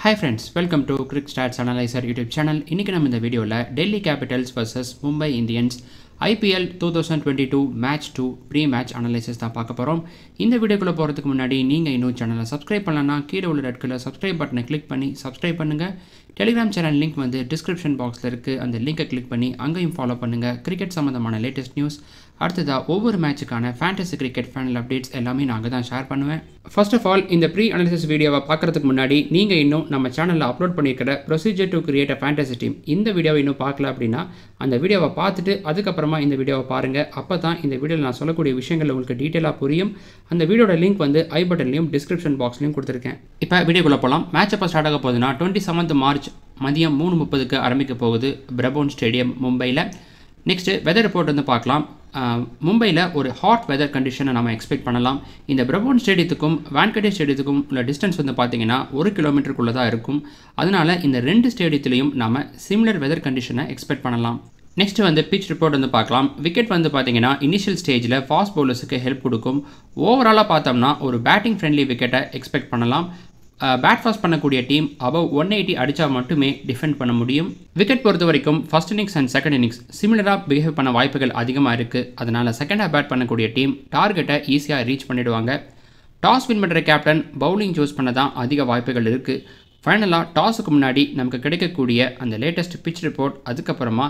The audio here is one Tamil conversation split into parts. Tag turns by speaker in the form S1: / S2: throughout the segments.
S1: hi friends welcome to Cric Stats Analyser YouTube channel இன்றைக்கி நம்ம இந்த வீடியோவில் Delhi Capitals vs Mumbai Indians IPL two thousand twenty two match two pre match analysis தான் பார்க்க போகிறோம் இந்த வீடியோக்குள்ளே போகிறதுக்கு முன்னாடி நீங்கள் இன்னும் சேனலை சப்ஸ்கிரைப் பண்ணலன்னா கீழே உள்ள ரெட் கலர் சப்ஸ்கிரைப் பட்டனை கிளிக் பண்ணி சப்ஸ்கிரைப் பண்ணுங்கள் டெலிகிராம் சேனல் லிங்க் வந்து டிஸ்கிரிப்ஷன் பாக்ஸில் இருக்குது அந்த லிங்கை கிளிக் பண்ணி அங்கேயும் ஃபாலோ பண்ணுங்கள் கிரிக்கெட் சம்மந்தமான லேட்டஸ்ட் நியூஸ் அடுத்ததாக ஒவ்வொரு மேட்சுக்கான ஃபேண்டசி கிரிக்கெட் ஃபைனல் அப்டேட்ஸ் எல்லாமே நான் அங்கே தான் ஷேர் பண்ணுவேன் ஃபர்ஸ்ட் ஆஃப் ஆல் இந்த ப்ரீ அனாலிசிஸ் வீடியோவை பார்க்குறதுக்கு முன்னாடி நீங்கள் இன்னும் நம்ம சேனலில் அப்லோட் பண்ணியிருக்கிற procedure to create a fantasy team இந்த வீடியோவை இன்னும் பார்க்கல அப்படின்னா அந்த வீடியோவை பார்த்துட்டு அதுக்கப்புறமா இந்த வீடியோவை பாருங்கள் அப்போ தான் இந்த வீடியோவில் நான் சொல்லக்கூடிய விஷயங்கள் உங்களுக்கு டீட்டெயிலாக புரியும் அந்த வீடியோட லிங்க் வந்து ஐ பட்டன்லையும் டிஸ்கிரிப்ஷன் பாக்ஸ்லையும் கொடுத்துருக்கேன் இப்போ வீடியோக்குள்ளே போகலாம் மேட்ச் அப்போ ஸ்டார்ட் ஆக போகுதுன்னா டுவெண்ட்டி செவன்த் மார்ச் மதியம் மூணு முப்பதுக்கு ஆரம்பிக்க போகுது பிரபோன் ஸ்டேடியம் மும்பையில் நெக்ஸ்ட்டு வெதர் ரிப்போர்ட் வந்து பார்க்கலாம் மும்பையில் ஒரு ஹாட் வெதர் கண்டிஷனை நம்ம எக்ஸ்பெக்ட் பண்ணலாம் இந்த பிரபோன் ஸ்டேடியத்துக்கும் வான்கடே ஸ்டேடியத்துக்கும் உள்ள டிஸ்டன்ஸ் வந்து பார்த்தீங்கன்னா ஒரு கிலோமீட்டருக்குள்ளே தான் இருக்கும் அதனால் இந்த ரெண்டு ஸ்டேடியத்துலையும் நம்ம சிமிலர் வெதர் கண்டிஷனை எக்ஸ்பெக்ட் பண்ணலாம் நெக்ஸ்ட் வந்து பிச் ரிப்போர்ட் வந்து பார்க்கலாம் விக்கெட் வந்து பார்த்தீங்கன்னா இனிஷியல் ஸ்டேஜில் ஃபாஸ்ட் பவுலர்ஸுக்கு ஹெல்ப் கொடுக்கும் ஓவராலாக பார்த்தோம்னா ஒரு பேட்டிங் ஃப்ரெண்ட்லி விக்கெட்டை எக்ஸ்பெக்ட் பண்ணலாம் பேட் ஃபாஸ்ட் பண்ணக்கூடிய டீம் அபவ் ஒன் எயிட்டி அடித்தா மட்டுமே டிஃபெண்ட் பண்ண முடியும் விக்கெட் பொறுத்த வரைக்கும் first innings and second innings சிமிலராக பிஹேவ் பண்ண வாய்ப்புகள் அதிகமாக இருக்குது அதனால் செகண்டாக பேட் பண்ணக்கூடிய டீம் டார்கெட்டை ஈஸியாக ரீச் பண்ணிடுவாங்க டாஸ் வின் பண்ணுற கேப்டன் பவுலிங் சூஸ் பண்ண தான் அதிக வாய்ப்புகள் இருக்குது ஃபைனலாக டாஸுக்கு முன்னாடி நமக்கு கிடைக்கக்கூடிய அந்த லேட்டஸ்ட் பிச் ரிப்போர்ட் அதுக்கப்புறமா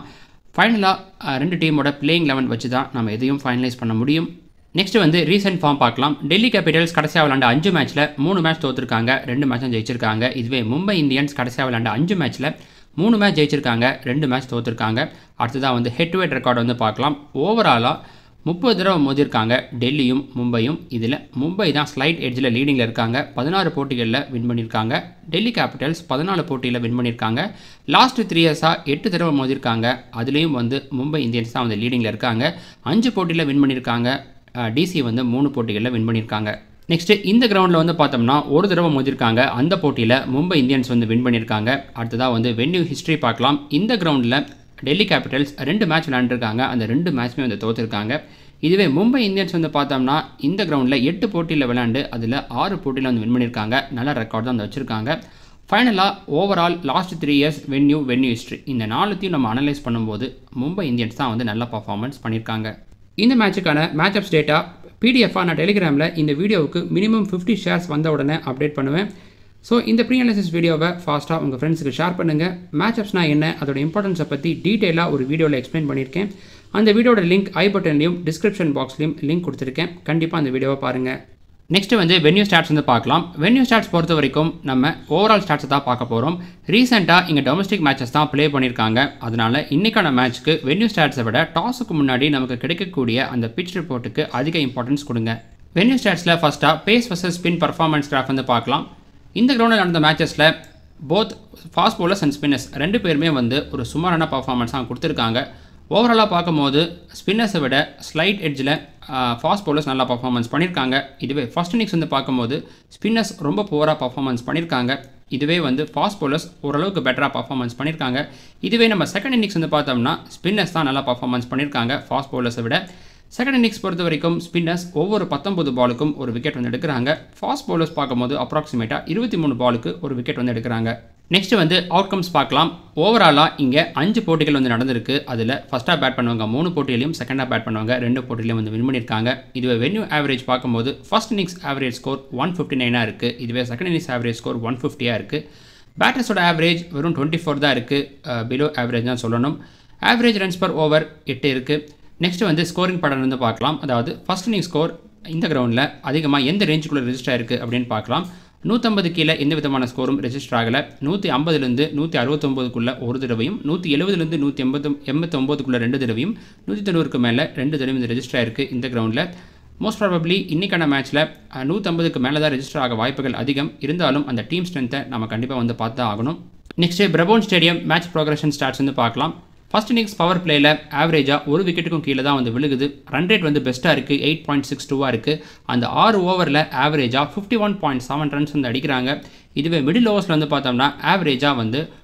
S1: ஃபைனலாக ரெண்டு டீமோட பிளேயிங் லெவன் வச்சு தான் நம்ம எதையும் ஃபைனலைஸ் பண்ண முடியும் நெக்ஸ்ட் வந்து ரீசெண்ட் ஃபார்ம் பார்க்கலாம் டெல்லி கேபிட்டல்ஸ் கடைசியாக விளாண்ட அஞ்சு மேட்ச்சில் மூணு மேட்ச் தோற்றுருக்காங்க ரெண்டு மேட்சும் ஜெயிச்சிருக்காங்க இதுவே மும்பை இந்தியன்ஸ் கடைசியாக விளாண்ட அஞ்சு மேட்ச்சில் மூணு மேட்ச் ஜெயிச்சிருக்காங்க ரெண்டு மேட்ச் தோற்றுருக்காங்க அடுத்ததாக வந்து ஹெட் டு ஹெட் ரெக்கார்டு வந்து பார்க்கலாம் ஓவராலாக முப்பது தடவை மோதிருக்காங்க டெல்லியும் மும்பையும் இதில் மும்பை தான் ஸ்லைட் எட்ஜில் லீடிங்கில் இருக்காங்க பதினாறு போட்டிகளில் வின் பண்ணியிருக்காங்க டெல்லி கேபிட்டல்ஸ் பதினாலு போட்டியில் வின் பண்ணியிருக்காங்க லாஸ்ட் த்ரீ இயர்ஸாக எட்டு தடவை மோதிருக்காங்க அதுலேயும் வந்து மும்பை இந்தியன்ஸ் தான் வந்து லீடிங்கில் இருக்காங்க அஞ்சு போட்டியில் வின் பண்ணியிருக்காங்க டிசி வந்து மூணு போட்டிகளில் வின் பண்ணியிருக்காங்க நெக்ஸ்ட்டு இந்த கிரவுண்டில் வந்து பார்த்தோம்னா ஒரு தடவை மோதிருக்காங்க அந்த போட்டியில் மும்பை இந்தியன்ஸ் வந்து வின் பண்ணியிருக்காங்க அடுத்ததாக வந்து வென்யூ ஹிஸ்ட்ரி பார்க்கலாம் இந்த கிரவுண்டில் டெல்லி கேபிட்டல்ஸ் ரெண்டு மேட்ச் விளாண்டுருக்காங்க அந்த ரெண்டு மேட்ச்மே வந்து தோற்றுருக்காங்க இதுவே மும்பை இந்தியன்ஸ் வந்து பார்த்தோம்னா இந்த கிரவுண்டில் எட்டு போட்டியில் விளாண்டு அதில் ஆறு போட்டியில் வந்து வின் பண்ணியிருக்காங்க நல்ல ரெக்கார்ட் தான் வந்து வச்சுருக்காங்க ஃபைனலாக overall last three years venue venue history இந்த நாலுத்தையும் நம்ம அனலைஸ் பண்ணும்போது மும்பை இந்தியன்ஸ் தான் வந்து நல்ல பர்ஃபார்மன்ஸ் பண்ணியிருக்காங்க இந்த மேட்சுக்கான மேட்ச் அப்ஸ் டேட்டா பிடிஎஃபாக நான் டெலிகிராமில் இந்த வீடியோவுக்கு மினிமம் ஃபிஃப்டி ஷேர்ஸ் வந்த உடனே அப்டேட் பண்ணுவேன் ஸோ இந்த ப்ரீ அனாலிசிஸ் வீடியோவை ஃபாஸ்ட்டாக உங்கள் ஃப்ரெண்ட்ஸுக்கு ஷேர் பண்ணுங்கள் மேட்ச் அப்ஸ்னால் என்ன அதோட இம்பார்ட்டன்ஸை பற்றி டீட்டெயிலாக ஒரு வீடியோவில் எக்ஸ்பிளைன் பண்ணியிருக்கேன் அந்த வீடியோட லிங்க் ஐ பட்டன்லையும் டிஸ்கிரிப்ஷன் பாக்ஸ்லையும் லிங்க் கொடுத்துருக்கேன் கண்டிப்பாக அந்த வீடியோவை பாருங்கள் நெக்ஸ்ட் வந்து வென்யூ ஸ்டாட்ஸ் வந்து பார்க்கலாம் வென்யூ ஸ்டாட்ஸ் பொறுத்த வரைக்கும் நம்ம ஓவரால் ஸ்டாட்ஸை தான் பார்க்க போகிறோம் ரீசெண்டாக இங்கே டொமஸ்டிக் மேட்சஸ் தான் ப்ளே பண்ணியிருக்காங்க அதனால் இன்றைக்கான மேட்ச்க்கு வென்யூ ஸ்டாட்ஸை விட டாஸுக்கு முன்னாடி நமக்கு கிடைக்கக்கூடிய அந்த பிச் ரிப்போர்ட்டுக்கு அதிக இம்பார்ட்டன்ஸ் கொடுங்க வென்யூ ஸ்டாட்ஸில் ஃபஸ்ட்டாக pace versus spin performance graph வந்து பார்க்கலாம் இந்த கிரவுண்டில் நடந்த மேட்சஸில் both fast bowlers and spinners ரெண்டு பேருமே வந்து ஒரு சுமாரான பர்ஃபார்மன்ஸ் தான் கொடுத்துருக்காங்க ஓவராலாக பார்க்கும்போது ஸ்பின்னர்ஸை விட ஸ்லைட் எட்ஜில் ஃபாஸ்ட் பவுலர்ஸ் நல்லா பர்ஃபார்மன்ஸ் பண்ணியிருக்காங்க இதுவே ஃபஸ்ட் இன்னிங்ஸ் வந்து பார்க்கும்போது ஸ்பின்னர்ஸ் ரொம்ப புவராக பர்ஃபார்மன்ஸ் பண்ணியிருக்காங்க இதுவே வந்து ஃபாஸ்ட் பவுலர்ஸ் ஓரளவுக்கு பெட்டராக பர்ஃபார்மன்ஸ் பண்ணியிருக்காங்க இதுவே நம்ம செகண்ட் இன்னிங்ஸ் வந்து பார்த்தோம்னா ஸ்பின்னர்ஸ் தான் நல்லா பர்ஃபார்மன்ஸ் பண்ணியிருக்காங்க ஃபாஸ்ட் பவுலர்ஸை விட செகண்ட் இன்னிங்ஸ் பொறுத்த வரைக்கும் ஸ்பின்னர்ஸ் ஒவ்வொரு பத்தொம்பது பாலுக்கும் ஒரு விக்கெட் வந்து எடுக்கிறாங்க ஃபாஸ்ட் பவுலர்ஸ் பார்க்கும்போது அப்ராக்சிமேட்டாக இருபத்தி மூணு பாலுக்கு ஒரு விக்கெட் வந்து எடுக்கிறாங்க நெக்ஸ்ட் வந்து அவுட்கம்ஸ் பார்க்கலாம் ஓவராலாக இங்கே அஞ்சு போட்டிகள் வந்து நடந்திருக்கு அதில் ஃபஸ்ட்டாக பேட் பண்ணுவாங்க மூணு போட்டியிலையும் செகண்டாக பேட் பண்ணுவாங்க ரெண்டு போட்டிலையும் வந்து வின் பண்ணியிருக்காங்க இதுவே வென்யூ ஆவரேஜ் பார்க்கும்போது first innings average score one fifty நைனாக இருக்குது இதுவே second innings average score one ஃபிஃப்டியாக இருக்குது பேட்டர்ஸோட ஆவரேஜ் வெறும் டுவெண்ட்டி ஃபோர் தான் இருக்குது பிலோ ஆவரேஜ் தான் சொல்லணும் ஆவரேஜ் ரன்ஸ் பர் ஓவர் எட்டு இருக்குது நெக்ஸ்ட் வந்து ஸ்கோரிங் பேட்டர்ன் வந்து பார்க்கலாம் அதாவது ஃபஸ்ட் இன்னிங் ஸ்கோர் இந்த கிரவுண்டில் அதிகமாக எந்த ரேஞ்சுக்குள்ளே ரெஜிஸ்டர் ஆயிருக்கு அப்படின்னு பார்க்கலாம் நூற்றம்பது கீழே எந்த விதமான ஸ்கோரும் ரெஜிஸ்டர் ஆகலை நூற்றி ஐம்பதுலேருந்து நூற்றி அறுபத்தொம்போதுக்குள்ளே ஒரு தடவையும் நூற்றி எழுபதுலேருந்து நூற்றி எண்பது எண்பத்தொம்போதுக்குள்ளே ரெண்டு தடவையும் நூற்றி தொண்ணூறுக்கு மேலே ரெண்டு தடவையும் இந்த ரெஜிஸ்டர் ஆயிருக்கு இந்த கிரவுண்டில் மோஸ்ட் ப்ராபப்ளி இன்றைக்கான மேட்ச்சில் நூற்றம்பதுக்கு மேலே தான் ரெஜிஸ்டர் ஆக வாய்ப்புகள் அதிகம் இருந்தாலும் அந்த டீம் ஸ்ட்ரென்த்தை நம்ம கண்டிப்பாக வந்து பார்த்து தான் ஆகணும் next Brabourne stadium match progression stats வந்து பார்க்கலாம் ஃபஸ்ட் இன்னிங்ஸ் பவர் பிளேயில் ஆவரேஜாக ஒரு விக்கெட்டுக்கும் கீழே தான் வந்து விழுகுது ரன் ரேட் வந்து பெஸ்ட்டாக இருக்குது எயிட் பாயிண்ட் சிக்ஸ் டூவாக இருக்குது அந்த ஆறு ஓவரில் ஆவரேஜாக fifty one point seven runs வந்து அடிக்கிறாங்க இதுவே மிடில் ஓவர்ஸில் வந்து பார்த்தோம்னா ஆவரேஜாக வந்து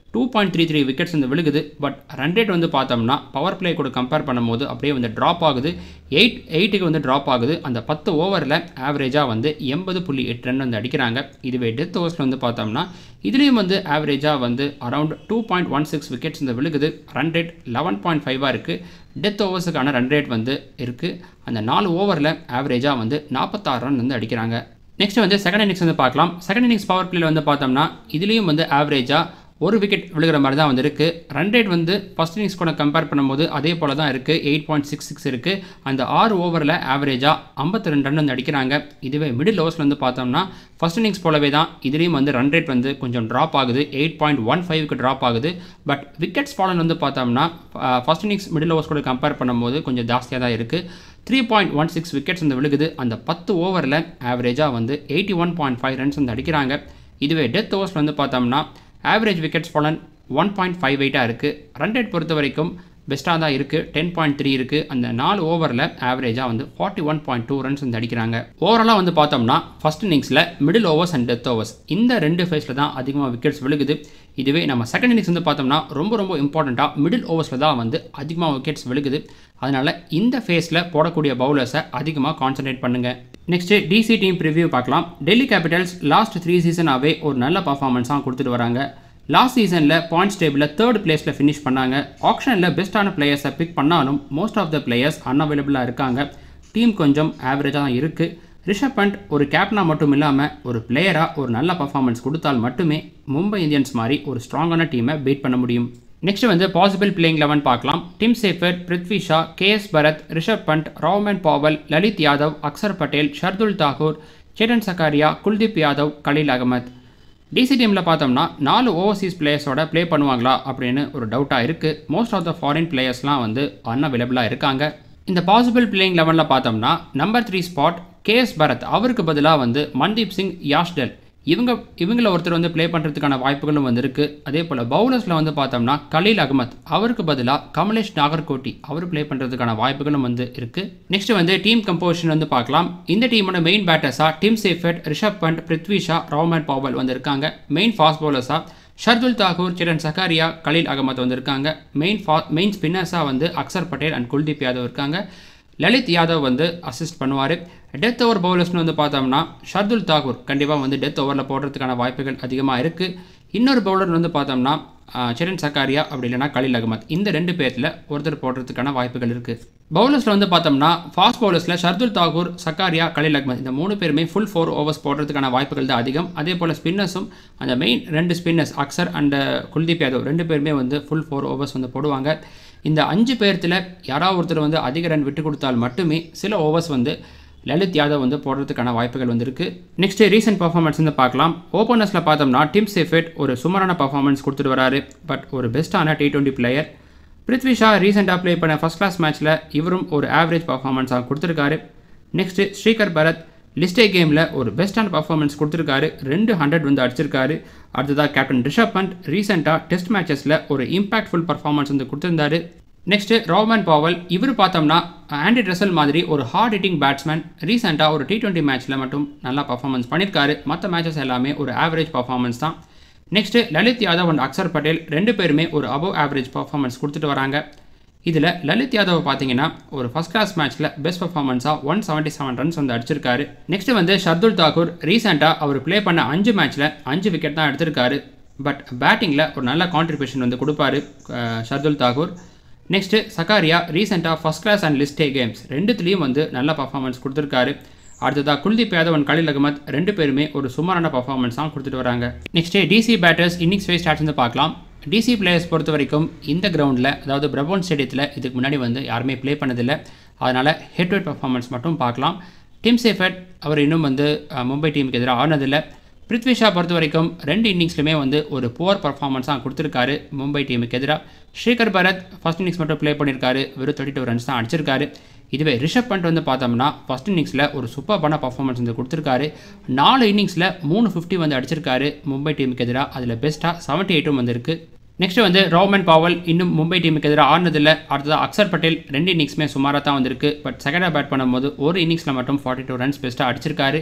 S1: two point three three wickets வந்து விழுகுது பட் ரன் ரேட் வந்து பார்த்தோம்னா பவர் பிளே கூட கம்பேர் பண்ணும்போது அப்படியே வந்து ட்ராப் ஆகுது எயிட் எயிட்டுக்கு வந்து ட்ராப் ஆகுது அந்த பத்து ஓவரில் ஆவரேஜாக வந்து எண்பது புள்ளி எட்டு ரன் வந்து அடிக்கிறாங்க இதுவே டெத் ஓவர்ஸில் வந்து பார்த்தோம்னா இதுலேயும் வந்து ஆவரேஜாக வந்து around two point one six wickets வந்து விழுகுது ரன் ரேட் லெவன் பாயிண்ட் ஃபைவாக இருக்குது டெத் ஓவர்ஸுக்கான ரன் ரேட் வந்து இருக்குது அந்த நாலு ஓவரில் ஆவரேஜாக வந்து நாற்பத்தாறு ரன் வந்து அடிக்கிறாங்க நெக்ஸ்ட் வந்து செகண்ட் இன்னிங்ஸ் வந்து பார்க்கலாம் செகண்ட் இன்னிங்ஸ் பவர் பிளேல வந்து பார்த்தோம்னா இதுலேயும் வந்து ஆவரேஜாக ஒரு விக்கெட் விழுகிற மாதிரி தான் வந்து இருக்குது ரன் ரேட் வந்து ஃபஸ்ட் இன்னிங்ஸ் கூட கம்பேர் பண்ணும்போது அதே போல் தான் இருக்குது எயிட் பாயிண்ட் சிக்ஸ் சிக்ஸ் இருக்குது அந்த ஆறு ஓவரில் ஆவரேஜாக ஐம்பத்தி ரெண்டு ரன் வந்து அடிக்கிறாங்க இதுவே மிடில் ஓவர்ஸில் வந்து பார்த்தோம்னா ஃபஸ்ட் இன்னிங்ஸ் போலவே தான் இதுலேயும் வந்து ரன் ரேட் வந்து கொஞ்சம் ட்ராப் ஆகுது எயிட் பாயிண்ட் ஒன் ஃபைவ்க்கு ட்ராப் ஆகுது பட் விக்கெட்ஸ் ஃபாலன் வந்து பார்த்தோம்னா ஃபஸ்ட் இன்னிங்ஸ் மிடில் ஓவர்ஸ் கூட கம்பேர் பண்ணும்போது கொஞ்சம் ஜாஸ்தியாக தான் இருக்குது three point one six wickets வந்து விழுகுது அந்த பத்து ஓவரில் ஆவரேஜாக வந்து eighty one point five runs வந்து அடிக்கிறாங்க இதுவே டெத் ஓவர்ஸில் வந்து பார்த்தோம்னா average wickets fallen one point five எயிட்டாக இருக்குது ரன் ரேட் பொறுத்த வரைக்கும் பெஸ்ட்டாக தான் இருக்குது டென் பாயிண்ட் த்ரீ இருக்குது அந்த நாலு ஓவரில் ஆவரேஜாக வந்து forty one point two runs வந்து அடிக்கிறாங்க ஓவராலாக வந்து பார்த்தோம்னா ஃபஸ்ட் இன்னிங்ஸில் middle overs and death overs இந்த ரெண்டு ஃபேஸில் தான் அதிகமாக விக்கெட்ஸ் விழுகுது இதுவே நம்ம செகண்ட் இன்னிங்ஸ் வந்து பார்த்தோம்னா ரொம்ப ரொம்ப இம்பார்ட்டண்ட்டாக மிடில் ஓவர்ஸில் தான் வந்து அதிகமாக விக்கெட்ஸ் விழுகுது அதனால் இந்த ஃபேஸில் போடக்கூடிய பவுலர்ஸை அதிகமாக கான்சன்ட்ரேட் பண்ணுங்கள் நெக்ஸ்ட்டு டிசி டீம் ப்ரிவ்யூ பார்க்கலாம் டெல்லி கேபிட்டல்ஸ் லாஸ்ட் த்ரீ சீசனாகவே ஒரு நல்ல பர்ஃபார்மன்ஸாக கொடுத்துட்டு வராங்க லாஸ்ட் சீசனில் பாயிண்ட்ஸ் டேபிளில் தேர்ட் பிளேஸில் ஃபினிஷ் பண்ணாங்க ஆப்ஷனில் பெஸ்ட்டான பிளேயர்ஸை பிக் பண்ணாலும் மோஸ்ட் ஆஃப் த பிளேயர்ஸ் அன்அவைலபிளாக இருக்காங்க டீம் கொஞ்சம் ஆவரேஜாக தான் இருக்குது ரிஷப் பண்ட் ஒரு கேப்டனாக மட்டும் இல்லாமல் ஒரு பிளேயராக ஒரு நல்ல பர்ஃபார்மன்ஸ் கொடுத்தால் மட்டுமே மும்பை இந்தியன்ஸ் மாதிரி ஒரு ஸ்ட்ராங்கான டீமை பீட் பண்ண முடியும் நெக்ஸ்ட் வந்து பாசிபிள் பிளேயிங் லெவன் பார்க்கலாம் Tim Seifert Prithvi Shaw KS Bharat Rishabh Pant Rovman Powell Lalit Yadav Axar Patel Shardul Thakur Chetan Sakariya Kuldeep Yadav Khaleel Ahmed DC டீமில் பார்த்தோம்னா நாலு ஓவர்சீஸ் பிளேயர்ஸோட ப்ளே பண்ணுவாங்களா அப்படின்னு ஒரு டவுட்டாக இருக்குது மோஸ்ட் ஆஃப் த ஃபாரின் பிளேயர்ஸ்லாம் வந்து அன்அவைலபிளாக இருக்காங்க இந்த பாசிபிள் பிளேயிங் லெவனில் பார்த்தோம்னா number three spot KS Bharat அவருக்கு பதிலாக வந்து மன்தீப் சிங் யாஷ்டல் இவங்க இவங்கள ஒருத்தர் வந்து ப்ளே பண்ணுறதுக்கான வாய்ப்புகளும் வந்திருக்கு அதே போல் பவுலர்ஸில் வந்து பார்த்தோம்னா கலீல் அகமத் அவருக்கு பதிலாக கமலேஷ் நாகர்கோட்டி அவர் ப்ளே பண்ணுறதுக்கான வாய்ப்புகளும் வந்து இருக்குது நெக்ஸ்ட் வந்து டீம் கம்போசிஷன் வந்து பார்க்கலாம் இந்த டீமோட மெயின் பேட்டர்ஸாக Tim Seifert Rishabh Pant Prithvi Shaw Rovman Powell வந்திருக்காங்க மெயின் ஃபாஸ்ட் பவுலர்ஸாக ஷர்துல் தாகூர் சிரன் சகாரியா கலீல் அகமத் வந்திருக்காங்க மெயின் ஃபா மெயின் ஸ்பின்னர்ஸாக வந்து அக்சர் பட்டேல் அண்ட் குல்தீப் யாதவ் இருக்காங்க லலித் யாதவ் வந்து அசிஸ்ட் பண்ணுவார் டெத் ஓவர் பவுலர்ஸ்னு வந்து பார்த்தோம்னா ஷர்துல் தாகூர் கண்டிப்பாக வந்து டெத் ஓவரில் போடுறதுக்கான வாய்ப்புகள் அதிகமாக இருக்குது இன்னொரு பவுலர் வந்து பார்த்தோம்னா சிரன் சக்காரியா அப்படி இல்லைனா கலீல் அகமத் இந்த ரெண்டு பேர்த்தில் ஒருத்தர் போடுறதுக்கான வாய்ப்புகள் இருக்குது பவுலர்ஸில் வந்து பார்த்தோம்னா ஃபாஸ்ட் பவுலர்ஸில் ஷர்துல் தாகூர் சக்காரியா கலீல் அகமத் இந்த மூணு பேருமே ஃபுல் ஃபோர் ஓவர்ஸ் போடுறதுக்கான வாய்ப்புகள் தான் அதிகம் அதே போல் ஸ்பின்னர்ஸும் அந்த மெயின் ரெண்டு ஸ்பின்னர்ஸ் அக்சர் அண்ட் குல்தீப் யாதவ் ரெண்டு பேருமே வந்து ஃபுல் ஃபோர் ஓவர்ஸ் வந்து போடுவாங்க இந்த அஞ்சு பேர்த்தில் யாராவது ஒருத்தர் வந்து அதிக ரன் விட்டு கொடுத்தால் மட்டுமே சில ஓவர்ஸ் வந்து லலித் யாதவ் வந்து போடுறதுக்கான வாய்ப்புகள் வந்திருக்கு நெக்ஸ்ட் ரீசெண்ட் பர்ஃபார்மன்ஸ் வந்து பார்க்கலாம் ஓப்பனர்ஸில் பார்த்தோம்னா டிம் சேஃபெட் ஒரு சுமாரான பர்ஃபார்மன்ஸ் கொடுத்துட்டு வராரு பட் ஒரு பெஸ்ட்டான T twenty player Prithvi Shaw ரீசெண்டாக ப்ளே பண்ண ஃபஸ்ட் கிளாஸ் மேட்ச்சில் இவரும் ஒரு ஆவரேஜ் பர்ஃபார்மன்ஸாக கொடுத்துருக்காரு நெக்ஸ்ட் ஸ்ரீகர் பரத் லிஸ்டே கேமில் ஒரு பெஸ்ட்டான பர்ஃபார்மன்ஸ் கொடுத்துருக்காரு ரெண்டு ஹண்ட்ரட் வந்து அடிச்சிருக்காரு அடுத்ததாக கேப்டன் ரிஷப் பண்ட் ரீசெண்டாக டெஸ்ட் மேட்சஸில் ஒரு இம்பாக்ட்ஃபுல் பர்ஃபார்மன்ஸ் வந்து கொடுத்துருந்தாரு நெக்ஸ்ட்டு ரோமன் பாவல் இவர் பார்த்தோம்னா ஆண்டி ட்ரெசல் மாதிரி ஒரு ஹார்ட் ஹிட்டிங் பேட்ஸ்மேன் ரீசெண்டாக ஒரு டி டுவெண்ட்டி மேட்ச்சில் மட்டும் நல்லா பர்ஃபார்மன்ஸ் பண்ணியிருக்காரு மற்ற மேட்சஸ் எல்லாமே ஒரு ஆவரேஜ் பர்ஃபார்மன்ஸ் தான் நெக்ஸ்ட்டு லலித் யாதவ் அண்ட் அக்சர் பட்டேல் ரெண்டு பேருமே ஒரு அபவ் ஆவரேஜ் பர்ஃபார்மன்ஸ் கொடுத்துட்டு வராங்க இதில் லலித் யாதவ் பார்த்தீங்கன்னா ஒரு ஃபஸ்ட் கிளாஸ் மேட்ச்சில் பெஸ்ட் பர்ஃபார்மன்ஸாக ஒன் செவன்ட்டி செவன் ரன்ஸ் வந்து அடிச்சிருக்காரு நெக்ஸ்ட் வந்து ஷர்துல் தாக்கூர் ரீசெண்டாக அவர் ப்ளே பண்ண அஞ்சு மேட்ச்சில் அஞ்சு விக்கெட் தான் எடுத்திருக்காரு பட் பேட்டிங்கில் ஒரு நல்ல கான்ட்ரிபியூஷன் வந்து கொடுப்பாரு ஷர்துல் தாக்கூர் நெக்ஸ்ட்டு சக்காரியா ரீசெண்டாக first class and list A games ரெண்டுத்துலேயும் வந்து நல்ல பர்ஃபார்மன்ஸ் கொடுத்துருக்காரு அடுத்ததாக குல்தீப் யாதவ் அண்ட் கலில் அகமத் ரெண்டு பேருமே ஒரு சுமாரான பர்ஃபார்மன்ஸ் தான் கொடுத்துட்டு வராங்க next DC batters innings phase stats வந்து பார்க்கலாம் டிசி பிளேயர்ஸ் பொறுத்த வரைக்கும் இந்த கிரவுண்டில் அதாவது பிரபோன் ஸ்டேடியத்தில் இதுக்கு முன்னாடி வந்து யாருமே ப்ளே பண்ணதில்லை அதனால் ஹெட் டு ஹெட் பர்ஃபார்மன்ஸ் மட்டும் பார்க்கலாம் டிம் சேஃபட் அவர் இன்னும் வந்து மும்பை டீமுக்கு எதிராக ஆனதில்லை பிருத்வி ஷா பொறுத்த வரைக்கும் ரெண்டு இன்னிங்ஸ்லையுமே வந்து ஒரு புவர் பர்ஃபார்மன்ஸாக கொடுத்துருக்காரு மும்பை டீமுக்கு எதிராக ஸ்ரீகர் பரத் ஃபஸ்ட் இன்னிங்ஸ் மட்டும் ப்ளே பண்ணியிருக்காரு வெறும் தேர்ட்டி டூ ரன்ஸ் தான் அடிச்சிருக்காரு இதுவே ரிஷப் பண்ட் வந்து பார்த்தோம்னா ஃபஸ்ட் இன்னிங்ஸில் ஒரு சூப்பர்பான பர்ஃபார்மன்ஸ் வந்து கொடுத்துருக்காரு நாலு இன்னிங்ஸில் மூணு ஃபிஃப்டி வந்து அடிச்சிருக்காரு மும்பை டீமுக்கு எதிராக அதில் பெஸ்ட்டாக செவன்ட்டி எயிட்டும் வந்திருக்கு நெக்ஸ்ட் வந்து ரோமன் பாவல் இன்னும் மும்பை டீமுக்கு எதிராக ஆடினதில்லை அடுத்ததாக அக்சர் பட்டேல் ரெண்டு இன்னிங்ஸுமே சுமாராக தான் வந்திருக்கு பட் செகண்டாக பேட் பண்ணும்போது ஒரு இன்னிங்ஸில் மட்டும் ஃபார்ட்டி டூ ரன்ஸ் பெஸ்ட்டாக அடிச்சிருக்காரு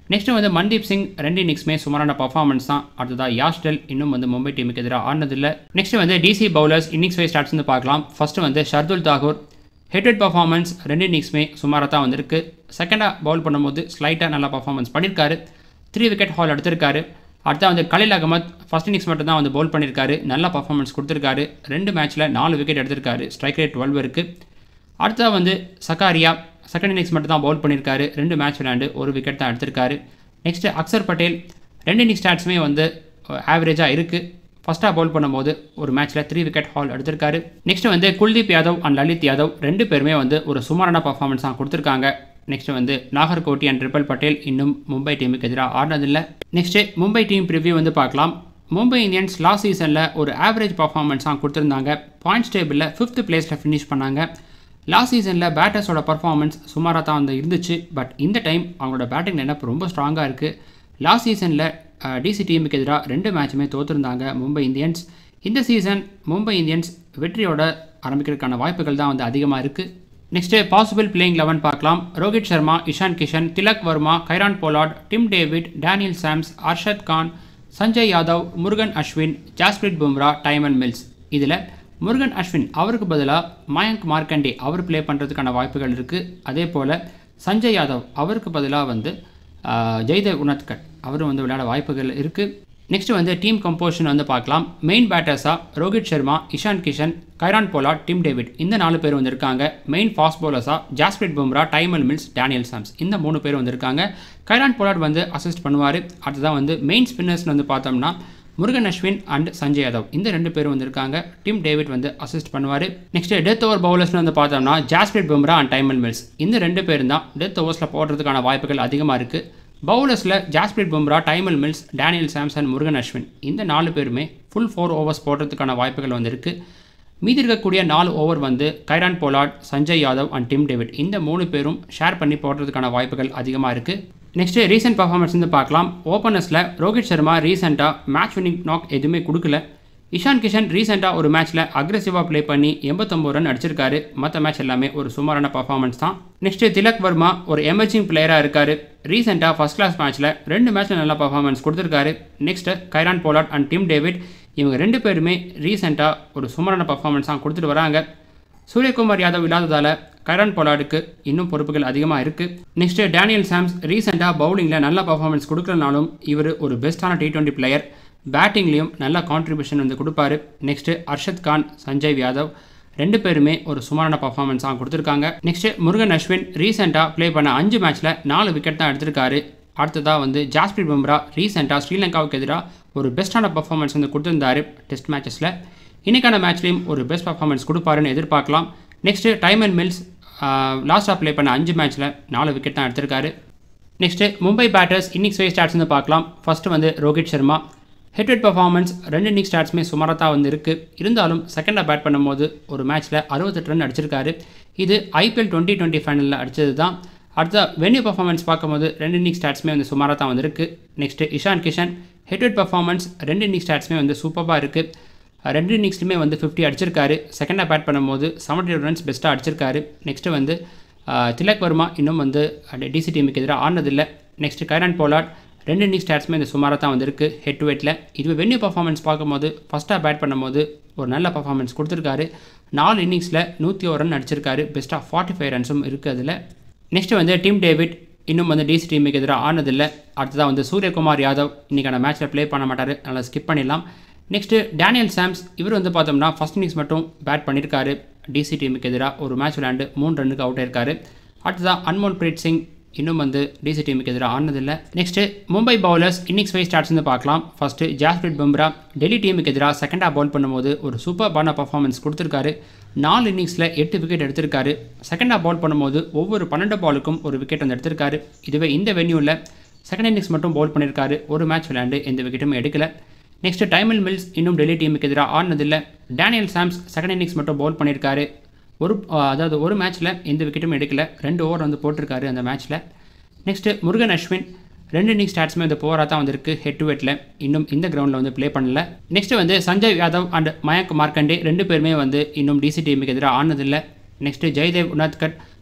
S1: நெக்ஸ்ட் வந்து மன்தீப் சிங் ரெண்டு இன்னிங்ஸுமே சுமாரான பர்ஃபார்மன்ஸ் தான் அடுத்ததாக யாஸ்டெல் இன்னும் வந்து மும்பை டீமுக்கு எதிராக ஆனதில்லை நெக்ஸ்ட் வந்து DC bowlers innings wise stats வந்து பார்க்கலாம் ஃபர்ஸ்ட் வந்து ஷர்துல் தாகூர் ஹெட்வெட் பர்ஃபார்மன்ஸ் ரெண்டு இன்னிங்ஸுமே சுமாராக தான் வந்திருக்கு செகண்டாக பவுல் பண்ணும்போது ஸ்லைட்டாக நல்லா பர்ஃபார்மன்ஸ் பண்ணியிருக்காரு த்ரீ விக்கெட் ஹால் எடுத்திருக்காரு அடுத்தா வந்து கலில் அகமத் ஃபர்ஸ்ட் இன்னிங்ஸ் மட்டும் தான் வந்து பவுல் பண்ணியிருக்காரு நல்ல பர்ஃபார்மன்ஸ் கொடுத்துருக்காரு ரெண்டு மேட்ச்சில் நாலு விக்கெட் எடுத்திருக்காரு ஸ்ட்ரைக் ரேட் டுவெல் இருக்குது அடுத்தா வந்து சக்காரியா செகண்ட் இன்னிங்ஸ் மட்டும் தான் பவுல் பண்ணியிருக்காரு ரெண்டு மேட்ச் விளையாண்டு ஒரு விக்கெட் தான் எடுத்திருக்காரு நெக்ஸ்ட்டு அக்சர் பட்டேல் ரெண்டு இன்னிங்ஸ் ஸ்டாட்ஸுமே வந்து ஆவரேஜாக இருக்குது ஃபஸ்ட்டாக பவுல் பண்ணும்போது ஒரு மேட்ச்சில் த்ரீ விக்கெட் ஹால் எடுத்திருக்காரு நெக்ஸ்ட் வந்து குல்தீப் யாதவ் அண்ட் லலித் யாதவ் ரெண்டு பேருமே வந்து ஒரு சுமாரான பர்ஃபார்மன்ஸ் தான் கொடுத்துருக்காங்க நெக்ஸ்ட் வந்து நாகர்கோட்டி அண்ட் ட்ரிபல் பட்டேல் இன்னும் மும்பை டீமுக்கு எதிராக ஆடினதில்லை நெக்ஸ்ட்டு மும்பை டீம் ப்ரிவ்யூ வந்து பார்க்கலாம் மும்பை இந்தியன்ஸ் லாஸ்ட் சீசனில் ஒரு ஆவரேஜ் பர்ஃபார்மன்ஸ் தான் கொடுத்துருந்தாங்க பாயிண்ட்ஸ் டேபிளில் ஃபிஃப்த் பிளேஸில் ஃபினிஷ் பண்ணாங்க லாஸ்ட் சீசனில் பேட்டர்ஸோட பர்ஃபார்மன்ஸ் சுமாராக தான் வந்து இருந்துச்சு பட் இந்த டைம் அவங்களோட பேட்டிங் நினைப்பு ரொம்ப ஸ்ட்ராங்காக இருக்குது லாஸ்ட் சீசனில் டிசி டீமுக்கு எதிராக ரெண்டு மேட்சுமே தோற்றுருந்தாங்க மும்பை இந்தியன்ஸ் இந்த சீசன் மும்பை இந்தியன்ஸ் வெற்றியோட ஆரம்பிக்கிறதுக்கான வாய்ப்புகள் தான் வந்து அதிகமாக இருக்குது நெக்ஸ்ட்டு பாசிபிள் பிளேயிங் லெவன் பார்க்கலாம் Rohit Sharma Ishan Kishan Tilak Varma Kieron Pollard Tim David Daniel Sams Arshad Khan Sanjay Yadav Murugan Ashwin Jasprit Bumrah Tymal Mills இதில் முருகன் அஸ்வின் அவருக்கு பதிலாக மயங்க் மார்க்கண்டே அவர் ப்ளே பண்ணுறதுக்கான வாய்ப்புகள் இருக்குது அதே போல் சஞ்சய் யாதவ் அவருக்கு பதிலாக வந்து ஜெய்தேவ் உனத்கட் அவரும் வந்து விளையாட வாய்ப்புகள் இருக்குது நெக்ஸ்ட் வந்து டீம் கம்போஷன் வந்து பார்க்கலாம் மெயின் பேட்டர்ஸாக Rohit Sharma Ishan Kishan Kieron Pollard Tim David இந்த நாலு பேர் வந்திருக்காங்க மெயின் ஃபாஸ்ட் பவுலர்ஸாக Jasprit Bumrah Tymal Mills Daniel Sams இந்த மூணு பேர் வந்திருக்காங்க கைரான் போலாட் வந்து அசிஸ்ட் பண்ணுவார் அடுத்ததான் வந்து மெயின் ஸ்பின்னர்ஸ்னு வந்து பார்த்தோம்னா முருகன் அஸ்வின் அண்ட் சஞ்சய் யாதவ் இந்த ரெண்டு பேரும் வந்திருக்காங்க டிம் டேவிட் வந்து அசிஸ்ட் பண்ணுவார் நெக்ஸ்ட் டெத் ஓவர் பவுலர்ஸ்னு வந்து பார்த்தோம்னா Jasprit Bumrah and Tymal Mills இந்த ரெண்டு பேரும் தான் டெத் ஓவர்ஸில் போடுறதுக்கான வாய்ப்புகள் அதிகமாக இருக்குது பவுலர்ஸில் Jasprit Bumrah Tymal Mills Daniel Sams Murugan Ashwin இந்த நாலு பேருமே ஃபுல் ஃபோர் ஓவர்ஸ் போடுறதுக்கான வாய்ப்புகள் வந்திருக்கு மீதி இருக்கக்கூடிய நாலு ஓவர் வந்து Kieron Pollard Sanjay Yadav and Tim David இந்த மூணு பேரும் ஷேர் பண்ணி போடுறதுக்கான வாய்ப்புகள் அதிகமாக இருக்குது நெக்ஸ்ட்டு ரீசெண்ட் பர்ஃபார்மன்ஸ் வந்து பார்க்கலாம் ஓப்பனர்ஸில் ரோஹித் சர்மா ரீசெண்டாக மேட்ச் வின்னிங் நாக் எதுவுமே கொடுக்கல இஷான் கிஷன் ரீசெண்டாக ஒரு மேட்ச்சில் அக்ரெசிவாக ப்ளே பண்ணி எண்பத்தொம்பது ரன் அடிச்சிருக்காரு மற்ற மேட்ச் எல்லாமே ஒரு சுமாரான பர்ஃபார்மன்ஸ் தான் நெக்ஸ்ட்டு திலக் வர்மா ஒரு எமர்ஜிங் பிளேயராக இருக்கார் ரீசெண்டாக ஃபஸ்ட் கிளாஸ் மேட்ச்சில் ரெண்டு மேட்ச்சில் நல்ல பர்ஃபார்மன்ஸ் கொடுத்துருக்காரு next Kieron Pollard and Tim David இவங்க ரெண்டு பேருமே ரீசெண்டாக ஒரு சுமாரான பர்ஃபார்மன்ஸ் தான் கொடுத்துட்டு வராங்க சூரியகுமார் யாதவ் இல்லாததால் கைரான் பொலாடுக்கு இன்னும் பொறுப்புகள் அதிகமாக இருக்குது நெக்ஸ்ட்டு டேனியல் சாம்ஸ் ரீசெண்டாக பவுலிங்கில் நல்ல பர்ஃபார்மன்ஸ் கொடுக்கலனாலும் இவர் ஒரு பெஸ்ட்டான டி டுவெண்ட்டி பிளேயர் பேட்டிங்லேயும் நல்ல கான்ட்ரிபியூஷன் வந்து கொடுப்பாரு நெக்ஸ்ட்டு அர்ஷத் கான் சஞ்சய் யாதவ் ரெண்டு பேருமே ஒரு சுமாரான பர்ஃபார்மன்ஸ் தான் கொடுத்துருக்காங்க நெக்ஸ்ட்டு முருகன் அஸ்வின் ரீசெண்டாக ப்ளே பண்ண அஞ்சு மேட்ச்சில் நாலு விக்கெட் தான் எடுத்திருக்காரு அடுத்ததாக வந்து ஜாஸ்பிரிட் பும்ரா ரீசெண்டாக ஸ்ரீலங்காவுக்கு எதிராக ஒரு பெஸ்ட்டான பர்ஃபார்மன்ஸ் வந்து கொடுத்துருந்தாரு டெஸ்ட் மேட்சஸில் இன்றைக்கான மேட்ச்லேயும் ஒரு பெஸ்ட் பர்ஃபார்மன்ஸ் கொடுப்பாருன்னு எதிர்பார்க்கலாம் நெக்ஸ்ட்டு டைம் அண்ட் மில்ஸ் லாஸ்ட்டாக ப்ளே பண்ண அஞ்சு மேட்ச்சில் நாலு விக்கெட் தான் எடுத்திருக்காரு next Mumbai batters innings wise stats வந்து பார்க்கலாம் ஃபஸ்ட்டு வந்து Rohit Sharma head head performance ரெண்டு இன்னிங் ஸ்டாட்ஸுமே சுமாராக தான் வந்து இருக்குது இருந்தாலும் செகண்டாக பேட் பண்ணும்போது ஒரு மேட்ச்சில் அறுபத்தெட்டு ரன் அடிச்சிருக்காரு இது ஐபிஎல் டுவெண்ட்டி டுவெண்ட்டி ஃபைனலில் அடித்தது தான் அடுத்த வென்யூ பர்ஃபார்மன்ஸ் பார்க்கும்போது ரெண்டு இன்னிங் ஸ்டாட்ஸுமே வந்து சுமாராக தான் வந்திருக்கு next Ishan Kishan head head performance ரெண்டு இன்னிங் ஸ்டாட்ஸுமே வந்து சூப்பராக இருக்குது ரெண்டு இன்னிங்ஸ்லையுமே வந்து ஃபிஃப்டி அடிச்சிருக்காரு செகண்டாக பேட் பண்ணும்போது செவன்டி ரன்ஸ் பெஸ்ட்டாக அடிச்சிருக்காரு நெக்ஸ்ட்டு வந்து திலக் வர்மா இன்னும் வந்து டிசி டீமுக்கு எதிராக ஆனதில்லை நெக்ஸ்ட் கைரான் போலாட் ரெண்டு இன்னிங் ஸ்டாட்ஸுமே இந்த சுமாராக தான் வந்திருக்கு ஹெட் டு ஹெட்டில் இதுவே வென்யூ பர்ஃபார்மன்ஸ் பார்க்கும்போது ஃபஸ்ட்டாக பேட் பண்ணும்போது ஒரு நல்ல பர்ஃபார்மன்ஸ் கொடுத்துருக்காரு நாலு இன்னிங்ஸில் நூற்றி ஒரு ரன் அடிச்சிருக்காரு பெஸ்ட்டாக ஃபார்ட்டி ஃபைவ் ரன்ஸும் இருக்குது அதில் நெக்ஸ்ட்டு வந்து டீம் டேவிட் இன்னும் வந்து டிசி டீமுக்கு எதிராக ஆனதில்லை அடுத்ததாக வந்து சூரியகுமார் யாதவ் இன்றைக்கான மேட்ச்சில் ப்ளே பண்ண மாட்டார் நல்லா ஸ்கிப் பண்ணிடலாம் நெக்ஸ்ட்டு டேனியல் சாம்ஸ் இவர் வந்து பார்த்தோம்னா ஃபஸ்ட் இன்னிங்ஸ் மட்டும் பேட் பண்ணியிருக்காரு டிசி டீமுக்கு எதிராக ஒரு மேட்ச் விளையாண்டு மூணு ரன்னுக்கு அவுட் ஆயிருக்காரு அடுத்ததாக அன்மோல் பிரீத் சிங் இன்னும் வந்து டிசி டீமுக்கு எதிராக ஆனதில்லை next Mumbai bowlers innings wise stats வந்து பார்க்கலாம் ஃபஸ்ட்டு ஜாஸ்பிரிட் பும்ரா டெல்லி டீமுக்கு எதிராக செகண்டாக பவுல் பண்ணும்போது ஒரு சூப்பர்பான பர்ஃபார்மன்ஸ் கொடுத்துருக்காரு நாலு இன்னிங்ஸில் எட்டு விக்கெட் எடுத்திருக்காரு செகண்டாக பவுல் பண்ணும்போது ஒவ்வொரு பன்னெண்டு பாலுக்கும் ஒரு விக்கெட் வந்து எடுத்திருக்காரு இதுவே இந்த வென்யூவில் செகண்ட் இன்னிங்ஸ் மட்டும் பவுல் பண்ணியிருக்காரு ஒரு மேட்ச் விளையாண்டு எந்த விக்கெட்டும் எடுக்கலை நெக்ஸ்ட் டைமல் மில்ஸ் இன்னும் டெல்லி டீமுக்கு எதிராக ஆடினதில்லை டேனியல் சாம்ஸ் செகண்ட் இன்னிங்ஸ் மட்டும் பவுல் பண்ணியிருக்காரு ஒரு அதாவது ஒரு மேட்ச்சில் எந்த விக்கெட்டும் எடுக்கல ரெண்டு ஓவர் வந்து போட்டிருக்காரு அந்த மேட்ச்சில் நெக்ஸ்ட்டு முருகன் அஸ்வின் ரெண்டு இன்னிங் ஸ்டாட்ஸுமே வந்து போராக தான் வந்திருக்கு ஹெட் டு ஹெட்டில் இன்னும் இந்த கிரவுண்டில் வந்து ப்ளே பண்ணல நெக்ஸ்ட் வந்து சஞ்சய் யாதவ் அண்ட் மயங்க் மார்க்கண்டே ரெண்டு பேருமே வந்து இன்னும் டிசி டீமுக்கு எதிராக ஆனதில்லை next Jaydev Unadkat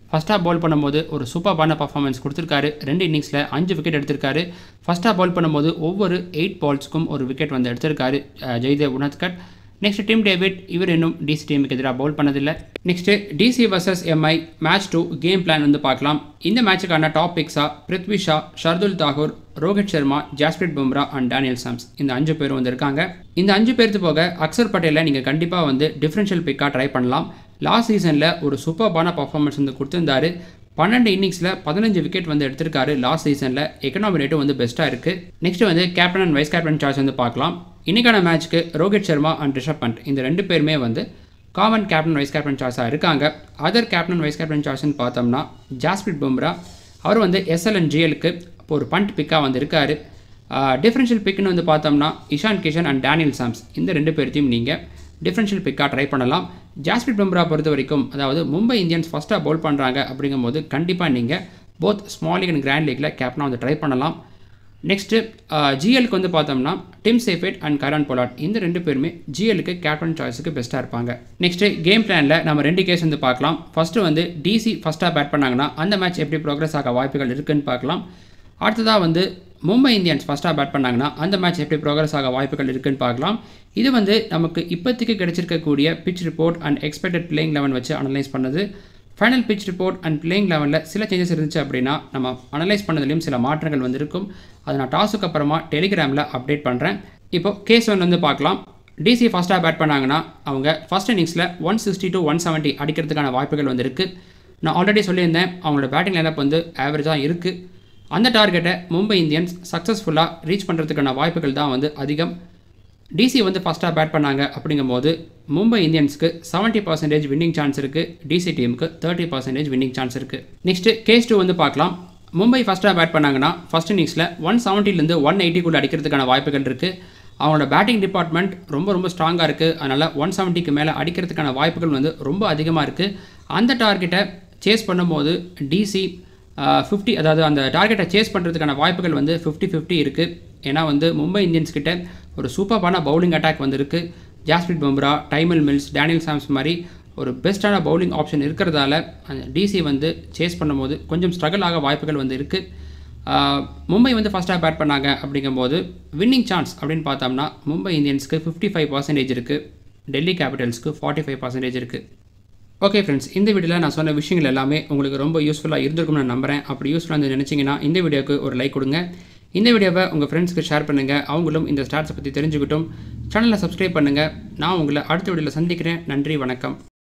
S1: first half bowl பண்ணும்போது ஒரு சூப்பர்பான பர்ஃபார்மன்ஸ் கொடுத்துருக்காரு ரெண்டு இன்னிங்ஸில் அஞ்சு விக்கெட் எடுத்திருக்காரு ஃபஸ்ட் ஹாஃப் பவுல் பண்ணும்போது ஒவ்வொரு எயிட் பால்ஸ்க்கும் ஒரு விக்கெட் வந்து எடுத்திருக்காரு அஹ், Jaydev Unadkat next team David இவர் இன்னும் டிசி டீமுக்கு எதிராக பவுல் பண்ணதில்லை next DC versus MI match to game plan வந்து பார்க்கலாம் இந்த மேட்சுக்கான டாப் பிக்ஸா Prithvi Shaw Shardul Thakur Rohit Sharma Jasprit Bumrah and Daniel Sams இந்த அஞ்சு பேரும் வந்திருக்காங்க இந்த அஞ்சு பேர்த்து போக அக்சர் பட்டேலை நீங்கள் கண்டிப்பாக வந்து டிஃப்ரென்ஷியல் பிக்காக ட்ரை பண்ணலாம் லாஸ்ட் சீசனில் ஒரு சூப்பர்பான பர்ஃபார்மன்ஸ் வந்து கொடுத்துருந்தாரு பன்னெண்டு இன்னிங்ஸில் பதினஞ்சு விக்கெட் வந்து எடுத்திருக்காரு லாஸ்ட் சீசனில் எக்கனாமி ரேட்டும் வந்து பெஸ்ட்டாக இருக்குது நெக்ஸ்ட் வந்து கேப்டன் அண்ட் வைஸ் கேப்டன் சார்ஜ் வந்து பார்க்கலாம் இன்னைக்கான மேட்ச்க்கு ரோஹித் சர்மா அண்ட் ரிஷப் பண்ட் இந்த ரெண்டு பேருமே வந்து காமன் கேப்டன் வைஸ் கேப்டன் சார்ஸாக இருக்காங்க அதர் கேப்டன் வைஸ் கேப்டன் சார்ஸ்னு பார்த்தோம்னா ஜாஸ்பிரிட் பும்ரா அவர் வந்து எஸ்எல்என் ஜிஎலுக்கு இப்போ ஒரு பண்ட் பிக்காக வந்து இருக்காரு டிஃப்ரென்ஷியல் பிக்னு வந்து பார்த்தோம்னா Ishan Kishan and Daniel Sams இந்த ரெண்டு பேர்த்தையும் நீங்கள் டிஃப்ரென்ஷியல் பிக்காக ட்ரை பண்ணலாம் ஜாஸ்பிரிட் பும்ரா பொறுத்த வரைக்கும் அதாவது மும்பை இந்தியன்ஸ் ஃபஸ்ட்டாக பவுல் பண்ணுறாங்க அப்படிங்கும்போது கண்டிப்பாக நீங்கள் both small league and grand லீக்கில் கேப்டனாக வந்து ட்ரை பண்ணலாம் நெக்ஸ்ட்டு ஜிஎலுக்கு வந்து பார்த்தோம்னா Tim Seifert and Kieron Pollard இந்த ரெண்டு பேருமே ஜிஎலுக்கு கேப்டன் சாய்ஸுக்கு பெஸ்ட்டாக இருப்பாங்க நெக்ஸ்ட்டு கேம் பிளானில் நம்ம ரெண்டு கேஸ் வந்து பார்க்கலாம் ஃபஸ்ட்டு வந்து டிசி ஃபஸ்ட்டாக பேட் பண்ணாங்கன்னா அந்த மேட்ச் எப்படி ப்ரோக்ரஸ் ஆக வாய்ப்புகள் இருக்குன்னு பார்க்கலாம் அடுத்ததாக வந்து மும்பை இந்தியன்ஸ் ஃபஸ்ட்டாக பேட் பண்ணாங்கன்னா அந்த மேட்ச் எப்படி ப்ரோக்ரஸ் ஆக வாய்ப்புகள் இருக்குன்னு பார்க்கலாம் இது வந்து நமக்கு இப்போதைக்கு கிடைச்சிருக்கக்கூடிய pitch report and expected playing eleven வச்சு அனலைஸ் பண்ணது final pitch report and playing லெவனில் சில சேஞ்சஸ் இருந்துச்சு அப்படின்னா நம்ம அனலைஸ் பண்ணதுலேயும் சில மாற்றங்கள் வந்திருக்கும் அதை நான் டாஸுக்கு அப்புறமா டெலிகிராமில் அப்டேட் பண்ணுறேன் இப்போ கேஸ் ஒன் வந்து பார்க்கலாம் டிசி ஃபஸ்ட்டாக பேட் பண்ணாங்கன்னா அவங்க ஃபஸ்ட் இன்னிங்ஸில் one sixty to one seventy அடிக்கிறதுக்கான வாய்ப்புகள் வந்து இருக்குது நான் ஆல்ரெடி சொல்லியிருந்தேன் அவங்களோட பேட்டிங் லைனப் வந்து ஆவரேஜாக இருக்குது அந்த டார்கெட்டை மும்பை இந்தியன்ஸ் சக்ஸஸ்ஃபுல்லாக ரீச் பண்ணுறதுக்கான வாய்ப்புகள் தான் வந்து அதிகம் டிசி வந்து ஃபஸ்ட்டாக பேட் பண்ணாங்க அப்படிங்கும்போது மும்பை இந்தியன்ஸ்க்கு செவன்ட்டி பர்சன்டேஜ் வின்னிங் சான்ஸ் இருக்குது டிசி டீமுக்கு தேர்ட்டி பர்சன்டேஜ் வின்னிங் சான்ஸ் இருக்குது நெக்ஸ்ட்டு கேஸ் டூ வந்து பார்க்கலாம் மும்பை ஃபஸ்ட்டாக பேட் பண்ணாங்கன்னா ஃபஸ்ட் இன்னிங்ஸில் ஒன் செவன்ட்டிலேருந்து ஒன் எயிட்டிக்குள்ளே அடிக்கிறதுக்கான வாய்ப்புகள் இருக்குது அவங்களோட பேட்டிங் டிபார்ட்மெண்ட் ரொம்ப ரொம்ப ஸ்ட்ராங்காக இருக்குது அதனால் ஒன் செவன்ட்டிக்கு மேலே அடிக்கிறதுக்கான வாய்ப்புகள் வந்து ரொம்ப அதிகமாக இருக்குது அந்த டார்கெட்டை சேஸ் பண்ணும்போது டிசி ஃபிஃப்டி அதாவது அந்த டார்கெட்டை சேஸ் பண்ணுறதுக்கான வாய்ப்புகள் வந்து ஃபிஃப்டி ஃபிஃப்டி இருக்குது ஏன்னா வந்து மும்பை இந்தியன்ஸ் கிட்ட ஒரு சூப்பரான பவுலிங் அட்டாக் வந்திருக்கு Jasprit Bumrah Tymal Mills Daniel Sams மாதிரி ஒரு பெஸ்ட்டான பவுலிங் ஆப்ஷன் இருக்கிறதால அந்த டிசி வந்து சேஸ் பண்ணும்போது கொஞ்சம் ஸ்ட்ரகிள் ஆக வாய்ப்புகள் வந்து இருக்குது மும்பை வந்து ஃபஸ்ட்டாக பேட் பண்ணாங்க அப்படிங்கும்போது வின்னிங் சான்ஸ் அப்படின்னு பார்த்தோம்னா மும்பை இந்தியன்ஸ்க்கு ஃபிஃப்டி ஃபைவ் பர்சன்டேஜ் இருக்குது டெல்லி கேபிட்டல்ஸ்க்கு ஃபார்ட்டி ஃபைவ் பர்சன்டேஜ் இருக்குது ஓகே ஃப்ரெண்ட்ஸ் இந்த வீடியோவில் நான் சொன்ன விஷயங்கள் எல்லாமே உங்களுக்கு ரொம்ப யூஸ்ஃபுல்லாக இருந்திருக்கும்னு நான் நம்புறேன் அப்படி யூஸ்ஃபுல்லாக இருந்து நினச்சிங்கன்னா இந்த வீடியோக்கு ஒரு லைக் கொடுங்க இந்த வீடியோவை உங்கள் ஃப்ரெண்ட்ஸ்க்கு ஷேர் பண்ணுங்கள் அவங்களும் இந்த ஸ்டார்ட்ஸை பற்றி தெரிஞ்சுக்கிட்டும் சேனலை சப்ஸ்கிரைப் பண்ணுங்கள் நான் உங்களை அடுத்த வீடியோவில் சந்திக்கிறேன் நன்றி வணக்கம்